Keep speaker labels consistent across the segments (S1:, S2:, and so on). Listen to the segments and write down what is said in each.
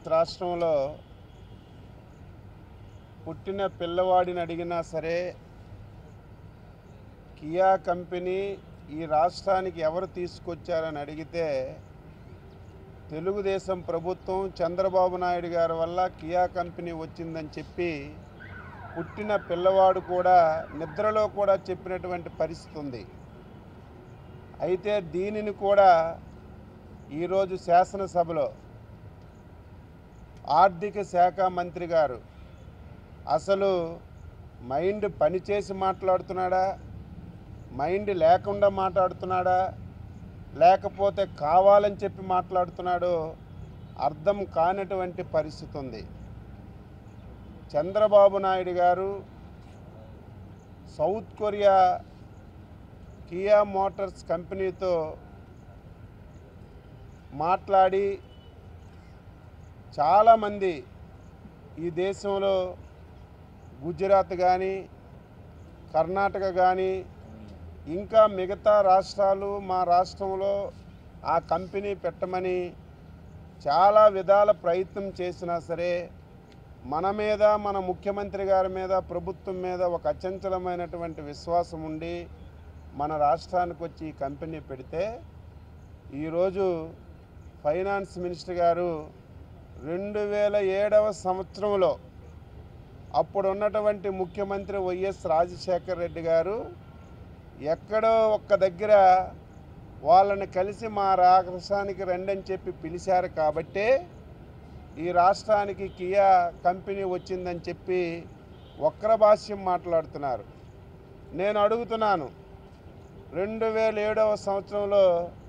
S1: రాష్ట్రంలో పుట్టిన పిల్లవాడిని అడిగినా సరే కియా కంపెనీ ఈ రాష్ట్రానికి ఎవరు తీసుకొచ్చారని అడిగితే తెలుగుదేశం ప్రభుత్వం చంద్రబాబు నాయుడు గారి వల్ల కియా కంపెనీ వచ్చిందని చెప్పి పుట్టిన పిల్లవాడు కూడా నిద్రలో కూడా చెప్పినటువంటి పరిస్థితి ఉంది అయితే దీనిని కూడా ఈరోజు శాసనసభలో ఆర్థిక శాఖ మంత్రి గారు అసలు మైండ్ పనిచేసి మాట్లాడుతున్నాడా మైండ్ లేకుండా మాట్లాడుతున్నాడా లేకపోతే కావాలని చెప్పి మాట్లాడుతున్నాడో అర్థం కానటువంటి పరిస్థితి ఉంది చంద్రబాబు నాయుడు గారు సౌత్ కొరియా కియా మోటార్స్ కంపెనీతో మాట్లాడి చాలామంది ఈ దేశంలో గుజరాత్ కానీ కర్ణాటక కానీ ఇంకా మిగతా రాష్ట్రాలు మా రాష్ట్రంలో ఆ కంపెనీ పెట్టమని చాలా విధాల ప్రయత్నం చేసినా సరే మన మీద మన ముఖ్యమంత్రి గారి మీద ప్రభుత్వం మీద ఒక అచంచలమైనటువంటి విశ్వాసం ఉండి మన రాష్ట్రానికి వచ్చి ఈ కంపెనీ పెడితే ఈరోజు ఫైనాన్స్ మినిస్టర్ గారు రెండు వేల ఏడవ సంవత్సరంలో అప్పుడు ఉన్నటువంటి ముఖ్యమంత్రి వైఎస్ రాజశేఖర్ రెడ్డి గారు ఎక్కడో ఒక్క దగ్గర వాళ్ళని కలిసి మా రాష్ట్రానికి రండని చెప్పి పిలిచారు కాబట్టే ఈ రాష్ట్రానికి కియా కంపెనీ వచ్చిందని చెప్పి వక్ర భాష్యం మాట్లాడుతున్నారు నేను అడుగుతున్నాను రెండు వేల ఏడవ సంవత్సరంలో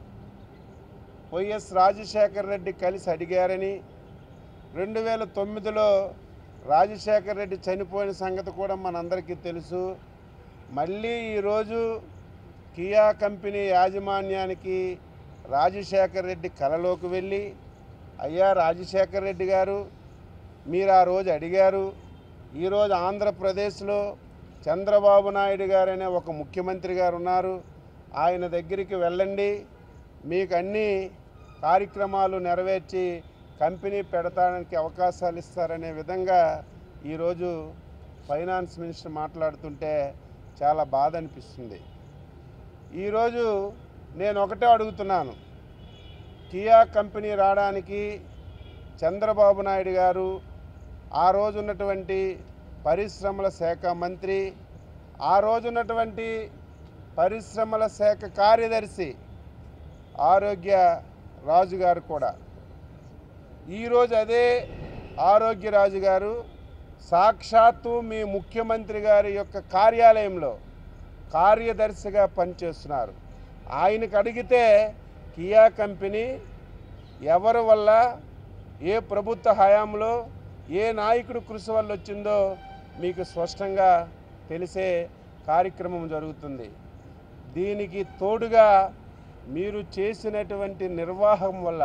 S1: వైఎస్ రాజశేఖర్ రెడ్డి కలిసి అడిగారని రెండు వేల తొమ్మిదిలో రాజశేఖర్ రెడ్డి చనిపోయిన సంగతి కూడా మనందరికీ తెలుసు మళ్ళీ ఈరోజు కియా కంపెనీ యాజమాన్యానికి రాజశేఖర్ రెడ్డి కలలోకి వెళ్ళి అయ్యా రాజశేఖర్ రెడ్డి గారు మీరు ఆ రోజు అడిగారు ఈరోజు ఆంధ్రప్రదేశ్లో చంద్రబాబు నాయుడు గారు అనే ఒక ముఖ్యమంత్రి గారు ఉన్నారు ఆయన దగ్గరికి వెళ్ళండి మీకు అన్ని కార్యక్రమాలు నెరవేర్చి కంపెనీ పెడతానికి అవకాశాలు ఇస్తారనే విధంగా ఈరోజు ఫైనాన్స్ మినిస్టర్ మాట్లాడుతుంటే చాలా బాధ అనిపిస్తుంది ఈరోజు నేను ఒకటే అడుగుతున్నాను కియా కంపెనీ రావడానికి చంద్రబాబు నాయుడు గారు ఆ రోజు ఉన్నటువంటి పరిశ్రమల శాఖ మంత్రి ఆ రోజు ఉన్నటువంటి పరిశ్రమల శాఖ కార్యదర్శి ఆరోగ్య రాజు గారు కూడా ఈరోజు అదే ఆరోగ్య రాజు గారు సాక్షాత్తు మీ ముఖ్యమంత్రి గారి యొక్క కార్యాలయంలో కార్యదర్శిగా పనిచేస్తున్నారు ఆయనకు అడిగితే కియా కంపెనీ ఎవరి వల్ల ఏ ప్రభుత్వ హయాంలో ఏ నాయకుడు కృషి వల్ల వచ్చిందో మీకు స్పష్టంగా తెలిసే కార్యక్రమం జరుగుతుంది దీనికి తోడుగా మీరు చేసినటువంటి నిర్వాహం వల్ల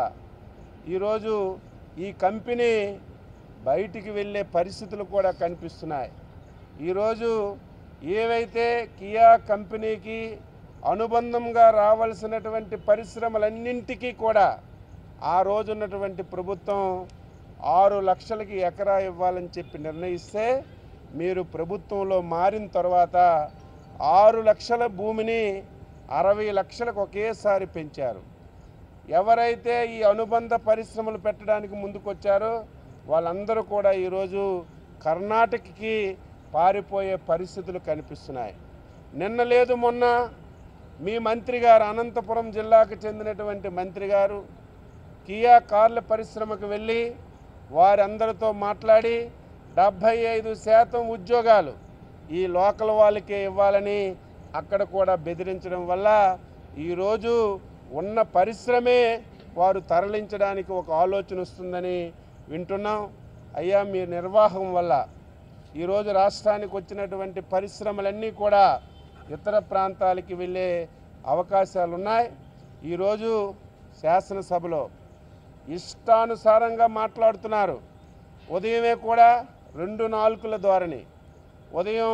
S1: ఈరోజు ఈ కంపెనీ బయటికి వెళ్ళే పరిస్థితులు కూడా కనిపిస్తున్నాయి ఈరోజు ఏవైతే కియా కంపెనీకి అనుబంధంగా రావాల్సినటువంటి పరిశ్రమలన్నింటికీ కూడా ఆ రోజు ఉన్నటువంటి ప్రభుత్వం ఆరు లక్షలకి ఎకరా ఇవ్వాలని చెప్పి నిర్ణయిస్తే మీరు ప్రభుత్వంలో మారిన తర్వాత ఆరు లక్షల భూమిని అరవై లక్షలకు ఒకేసారి పెంచారు ఎవరైతే ఈ అనుబంధ పరిశ్రమలు పెట్టడానికి ముందుకొచ్చారో వాళ్ళందరూ కూడా ఈరోజు కర్ణాటకకి పారిపోయే పరిస్థితులు కనిపిస్తున్నాయి నిన్న లేదు మొన్న మీ మంత్రి గారు అనంతపురం జిల్లాకు చెందినటువంటి మంత్రి గారు కియా కార్ల పరిశ్రమకు వెళ్ళి వారందరితో మాట్లాడి డెబ్భై ఐదు శాతం ఉద్యోగాలు ఈ లోకల్ వాళ్ళకే ఇవ్వాలని అక్కడ కూడా బెదిరించడం వల్ల ఈరోజు ఉన్న పరిశ్రమే వారు తరలించడానికి ఒక ఆలోచన వస్తుందని వింటున్నాం అయ్యా మీ నిర్వాహం వల్ల ఈరోజు రాష్ట్రానికి వచ్చినటువంటి పరిశ్రమలన్నీ కూడా ఇతర ప్రాంతాలకి వెళ్ళే అవకాశాలు ఉన్నాయి ఈరోజు శాసనసభలో ఇష్టానుసారంగా మాట్లాడుతున్నారు ఉదయమే కూడా రెండు నాలుగుల ధోరణి ఉదయం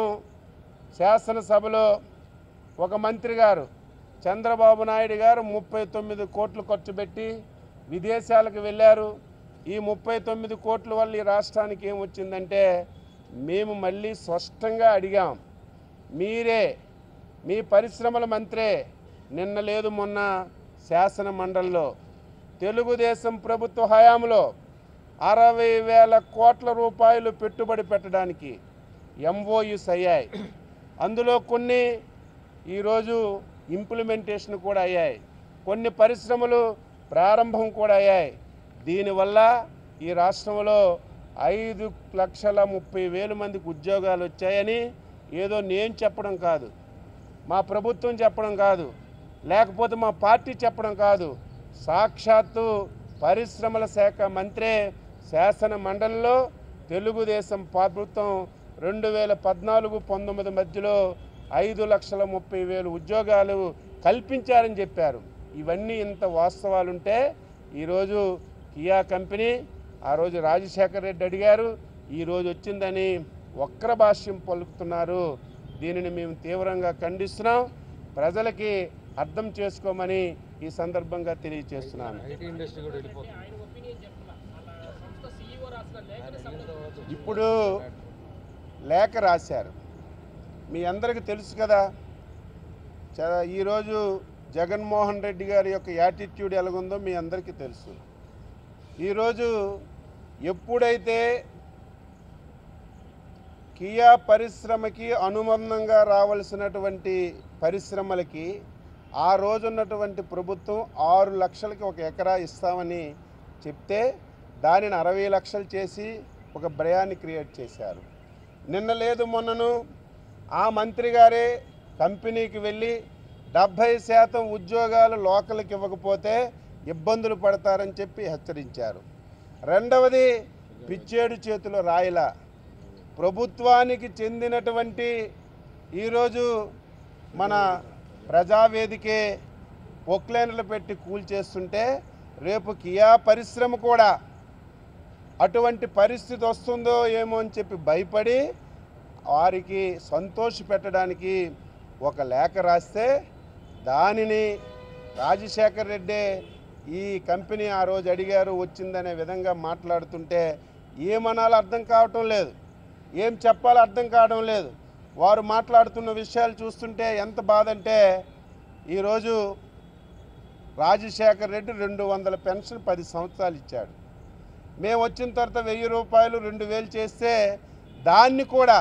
S1: శాసనసభలో ఒక మంత్రి గారు చంద్రబాబు నాయుడు గారు ముప్పై తొమ్మిది కోట్లు ఖర్చు పెట్టి విదేశాలకు వెళ్ళారు ఈ ముప్పై తొమ్మిది కోట్ల వల్ల ఈ రాష్ట్రానికి ఏమొచ్చిందంటే మేము మళ్ళీ స్పష్టంగా అడిగాం మీరే మీ పరిశ్రమల మంత్రే నిన్న లేదు మొన్న శాసన మండలిలో తెలుగుదేశం ప్రభుత్వ హయాంలో అరవై వేల కోట్ల రూపాయలు పెట్టుబడి పెట్టడానికి ఎంఓయూస్ అయ్యాయి అందులో కొన్ని ఈరోజు ఇంప్లిమెంటేషన్ కూడా అయ్యాయి కొన్ని పరిశ్రమలు ప్రారంభం కూడా అయ్యాయి దీనివల్ల ఈ రాష్ట్రంలో ఐదు లక్షల ముప్పై వేల మందికి ఉద్యోగాలు వచ్చాయని ఏదో నేను చెప్పడం కాదు మా ప్రభుత్వం చెప్పడం కాదు లేకపోతే మా పార్టీ చెప్పడం కాదు సాక్షాత్తు పరిశ్రమల శాఖ మంత్రే శాసన మండలిలో తెలుగుదేశం ప్రభుత్వం రెండు వేల పద్నాలుగు పంతొమ్మిది మధ్యలో ఐదు లక్షల ముప్పై వేలు ఉద్యోగాలు కల్పించారని చెప్పారు ఇవన్నీ ఇంత వాస్తవాలుంటే ఈరోజు కియా కంపెనీ ఆ రోజు రాజశేఖర రెడ్డి అడిగారు ఈరోజు వచ్చిందని వక్ర భాష్యం పలుకుతున్నారు దీనిని మేము తీవ్రంగా ఖండిస్తున్నాం ప్రజలకి అర్థం చేసుకోమని ఈ సందర్భంగా తెలియజేస్తున్నాను
S2: ఐటీ ఇండస్ట్రీ కూడా వెళ్ళిపోతుంది
S3: ఆయన ఒపీనియన్ చెప్తున్నా వాళ్ళ సంస్థ సీఈఓ రాసిన లేఖని సంబంధించి
S1: ఇప్పుడు లేఖ రాశారు మీ అందరికీ తెలుసు కదా చ- ఈరోజు జగన్మోహన్ రెడ్డి గారి యొక్క యాటిట్యూడ్ ఎలాగుందో మీ అందరికీ తెలుసు ఈరోజు ఎప్పుడైతే కియా పరిశ్రమకి అనుబంధంగా రావాల్సినటువంటి పరిశ్రమలకి ఆ రోజున్నటువంటి ప్రభుత్వం ఆరు లక్షలకి ఒక ఎకరా ఇస్తామని చెప్తే దానిని అరవై లక్షలు చేసి ఒక భయాన్ని క్రియేట్ చేశారు నిన్న లేదు మొన్నను ఆ మంత్రి గారే కంపెనీకి వెళ్ళి డెబ్భై శాతం ఉద్యోగాలు లోకల్కి ఇవ్వకపోతే ఇబ్బందులు పడతారని చెప్పి హెచ్చరించారు రెండవది పిచ్చేడు చేతిలో రాయిలా ప్రభుత్వానికి చెందినటువంటి ఈరోజు మన ప్రజావేదికే పొక్లైన్లు పెట్టి కూల్చేస్తుంటే రేపు కియా పరిశ్రమ కూడా అటువంటి పరిస్థితి వస్తుందో ఏమో అని చెప్పి భయపడి వారికి సంతోష పెట్టడానికి ఒక లేఖ రాస్తే దానిని రాజశేఖర్ రెడ్డి ఈ కంపెనీ ఆ రోజు అడిగారు వచ్చిందనే విధంగా మాట్లాడుతుంటే ఏమనాలో అర్థం కావటం లేదు ఏం చెప్పాలో అర్థం కావడం లేదు వారు మాట్లాడుతున్న విషయాలు చూస్తుంటే ఎంత బాధ అంటే ఈరోజు రాజశేఖర్ రెడ్డి రెండు వందల పెన్షన్ పది సంవత్సరాలు ఇచ్చాడు మేము వచ్చిన తర్వాత వెయ్యి రూపాయలు రెండు వేలు చేస్తే దాన్ని కూడా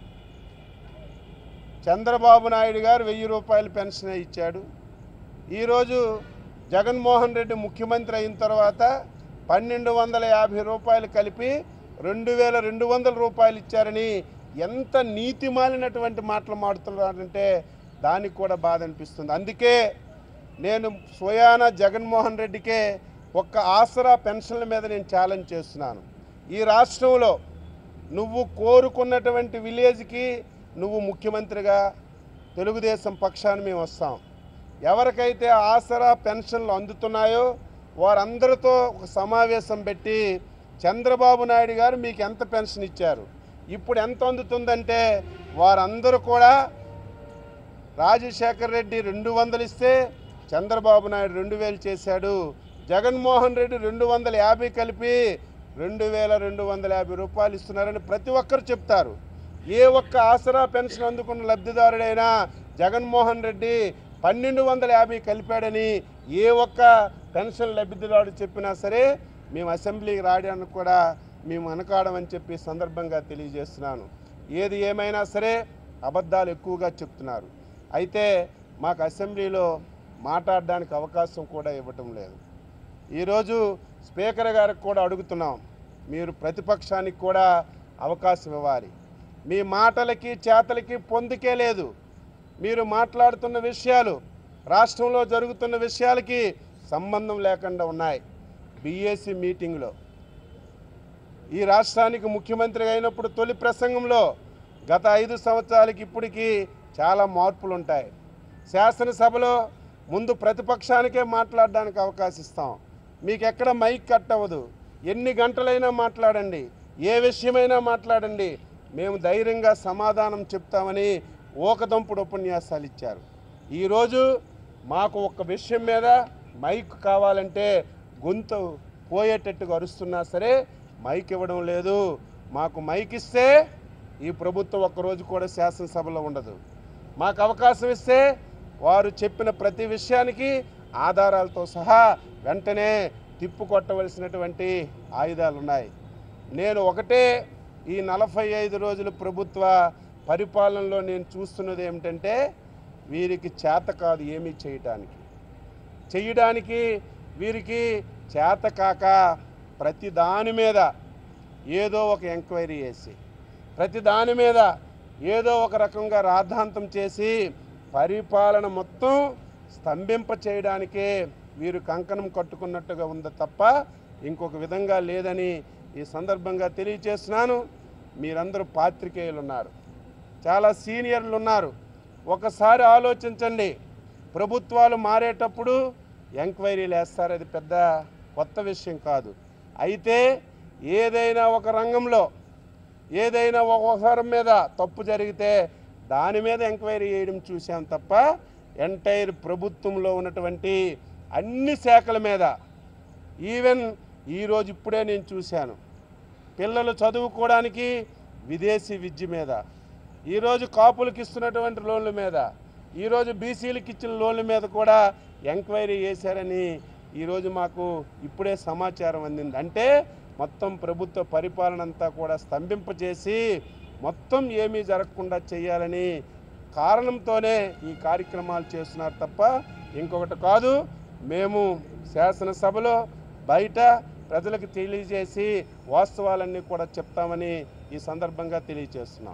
S1: చంద్రబాబు నాయుడు గారు వెయ్యి రూపాయలు పెన్షన్ ఇచ్చాడు ఈరోజు జగన్మోహన్ రెడ్డి ముఖ్యమంత్రి అయిన తర్వాత పన్నెండు వందల యాభై రూపాయలు కలిపి రెండు వేల రెండు వందల రూపాయలు ఇచ్చారని ఎంత నీతి మాలినటువంటి మాటలు మాడుతున్నారంటే దానికి కూడా బాధ అనిపిస్తుంది అందుకే నేను స్వయాన జగన్మోహన్ రెడ్డికే ఒక్క ఆసరా పెన్షన్ల మీద నేను ఛాలెంజ్ చేస్తున్నాను ఈ రాష్ట్రంలో నువ్వు కోరుకున్నటువంటి విలేజ్కి నువ్వు ముఖ్యమంత్రిగా తెలుగుదేశం పక్షాన్ని మేము వస్తాం ఎవరికైతే ఆసరా పెన్షన్లు అందుతున్నాయో వారందరితో ఒక సమావేశం పెట్టి చంద్రబాబు నాయుడు గారు మీకు ఎంత పెన్షన్ ఇచ్చారు ఇప్పుడు ఎంత అందుతుందంటే వారందరూ కూడా రాజశేఖర్ రెడ్డి రెండు వందలు ఇస్తే చంద్రబాబు నాయుడు రెండు వేలు చేశాడు జగన్మోహన్ రెడ్డి రెండు వందల యాభై కలిపి రెండు వేల రెండు వందల యాభై రూపాయలు ఇస్తున్నారని ప్రతి ఒక్కరు చెప్తారు ఏ ఒక్క ఆసరా పెన్షన్ అందుకున్న లబ్ధిదారుడైనా జగన్మోహన్ రెడ్డి పన్నెండు వందల యాభై కలిపాడని ఏ ఒక్క పెన్షన్ లబ్ధిదారుడు చెప్పినా సరే మేము అసెంబ్లీకి రావడానికి కూడా మేము అనకాడమని చెప్పి సందర్భంగా తెలియజేస్తున్నాను ఏది ఏమైనా సరే అబద్ధాలు ఎక్కువగా చెప్తున్నారు అయితే మాకు అసెంబ్లీలో మాట్లాడడానికి అవకాశం కూడా ఇవ్వటం లేదు ఈరోజు స్పీకర్ గారికి కూడా అడుగుతున్నాం మీరు ప్రతిపక్షానికి కూడా అవకాశం ఇవ్వాలి మీ మాటలకి చేతలకి పొందుకే లేదు మీరు మాట్లాడుతున్న విషయాలు రాష్ట్రంలో జరుగుతున్న విషయాలకి సంబంధం లేకుండా ఉన్నాయి బీఏసీ మీటింగ్లో ఈ రాష్ట్రానికి ముఖ్యమంత్రి అయినప్పుడు తొలి ప్రసంగంలో గత ఐదు సంవత్సరాలకి ఇప్పటికీ చాలా మార్పులు ఉంటాయి శాసనసభలో ముందు ప్రతిపక్షానికే మాట్లాడడానికి అవకాశం ఇస్తాం మీకు ఎక్కడ మైక్ కట్ అవ్వదు ఎన్ని గంటలైనా మాట్లాడండి ఏ విషయమైనా మాట్లాడండి మేము ధైర్యంగా సమాధానం చెప్తామని ఓకదంపుడు ఉపన్యాసాలు ఇచ్చారు ఈరోజు మాకు ఒక విషయం మీద మైక్ కావాలంటే గొంతు పోయేటట్టుగా అరుస్తున్నా సరే మైక్ ఇవ్వడం లేదు మాకు మైక్ ఇస్తే ఈ ప్రభుత్వం ఒక్కరోజు కూడా శాసనసభలో ఉండదు మాకు అవకాశం ఇస్తే వారు చెప్పిన ప్రతి విషయానికి ఆధారాలతో సహా వెంటనే తిప్పు కొట్టవలసినటువంటి ఆయుధాలు ఉన్నాయి నేను ఒకటే ఈ నలభై ఐదు రోజుల ప్రభుత్వ పరిపాలనలో నేను చూస్తున్నది ఏమిటంటే వీరికి చేత కాదు ఏమీ చేయటానికి చేయడానికి వీరికి చేత కాక ప్రతి దాని మీద ఏదో ఒక ఎంక్వైరీ చేసి ప్రతి దాని మీద ఏదో ఒక రకంగా రాద్ధాంతం చేసి పరిపాలన మొత్తం స్తంభింప చేయడానికే వీరు కంకణం కట్టుకున్నట్టుగా ఉంది తప్ప ఇంకొక విధంగా లేదని ఈ సందర్భంగా తెలియచేస్తున్నాను మీరందరూ పాత్రికేయులు ఉన్నారు చాలా సీనియర్లు ఉన్నారు ఒకసారి ఆలోచించండి ప్రభుత్వాలు మారేటప్పుడు ఎంక్వైరీలు వేస్తారు అది పెద్ద కొత్త విషయం కాదు అయితే ఏదైనా ఒక రంగంలో ఏదైనా ఒక వ్యవహారం మీద తప్పు జరిగితే దాని మీద ఎంక్వైరీ చేయడం చూసాం తప్ప ఎంటైర్ ప్రభుత్వంలో ఉన్నటువంటి అన్ని శాఖల మీద ఈవెన్ ఈరోజు ఇప్పుడే నేను చూశాను పిల్లలు చదువుకోవడానికి విదేశీ విద్య మీద ఈరోజు కాపులకు ఇస్తున్నటువంటి లోన్ల మీద ఈరోజు బీసీలకు ఇచ్చిన లోన్ల మీద కూడా ఎంక్వైరీ చేశారని ఈరోజు మాకు ఇప్పుడే సమాచారం అందింది అంటే మొత్తం ప్రభుత్వ పరిపాలన అంతా కూడా స్తంభింపజేసి మొత్తం ఏమీ జరగకుండా చేయాలని కారణంతోనే ఈ కార్యక్రమాలు చేస్తున్నారు తప్ప ఇంకొకటి కాదు మేము శాసనసభలో బయట ప్రజలకు తెలియజేసి వాస్తవాలన్నీ కూడా చెప్తామని ఈ సందర్భంగా తెలియజేస్తున్నాం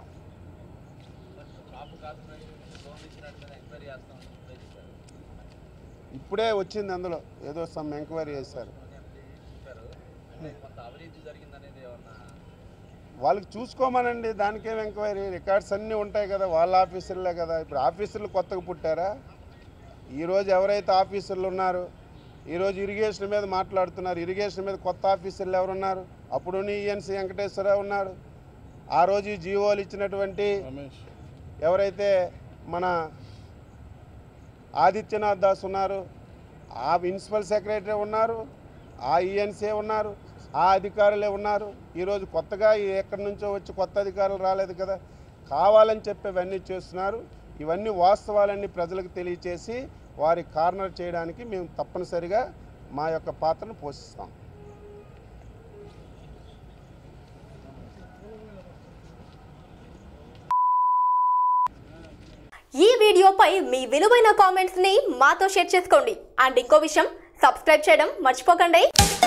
S2: కాపు కార్పొరేషన్ లోన్ ఇచ్చినట్టు మీద ఎంక్వైరీ చేస్తామని చెప్పారు
S1: ఇప్పుడే వచ్చింది అందులో ఏదో సమ్ ఎంక్వైరీ చేశారు
S2: చెప్పారు అంటే కొంత అవినీతి జరిగిందనేది ఏమన్నా
S1: వాళ్ళకి చూసుకోమనండి దానికేం ఎంక్వైరీ రికార్డ్స్ అన్నీ ఉంటాయి కదా వాళ్ళ ఆఫీసర్లే కదా ఇప్పుడు ఆఫీసర్లు కొత్తగా పుట్టారా ఈరోజు ఎవరైతే ఆఫీసర్లు ఉన్నారో ఈరోజు ఇరిగేషన్ మీద మాట్లాడుతున్నారు ఇరిగేషన్ మీద కొత్త ఆఫీసర్లు ఎవరున్నారు అప్పుడు ఈఎన్సీ వెంకటేశ్వరరావు ఉన్నారు ఆ రోజు ఈ జీవోలు ఇచ్చినటువంటి ఎవరైతే మన ఆదిత్యనాథ్ దాస్ ఉన్నారు ఆ ప్రిన్సిపల్ సెక్రటరీ ఉన్నారు ఆ ఈఎన్సీ ఉన్నారు ఆ అధికారులే ఉన్నారు ఈరోజు కొత్తగా ఈ ఎక్కడి నుంచో వచ్చి కొత్త అధికారులు రాలేదు కదా కావాలని చెప్పి ఇవన్నీ చేస్తున్నారు ఇవన్నీ వాస్తవాలన్నీ ప్రజలకు తెలియచేసి వారి కార్నర్ చేయడానికి మేము తప్పనిసరిగా మా యొక్క పాత్రను పోషిస్తాం
S4: ఈ వీడియోపై మీ విలువైన కామెంట్స్ ని మాతో షేర్ చేసుకోండి అండ్ ఇంకో విషయం సబ్స్క్రైబ్ చేయడం మర్చిపోకండి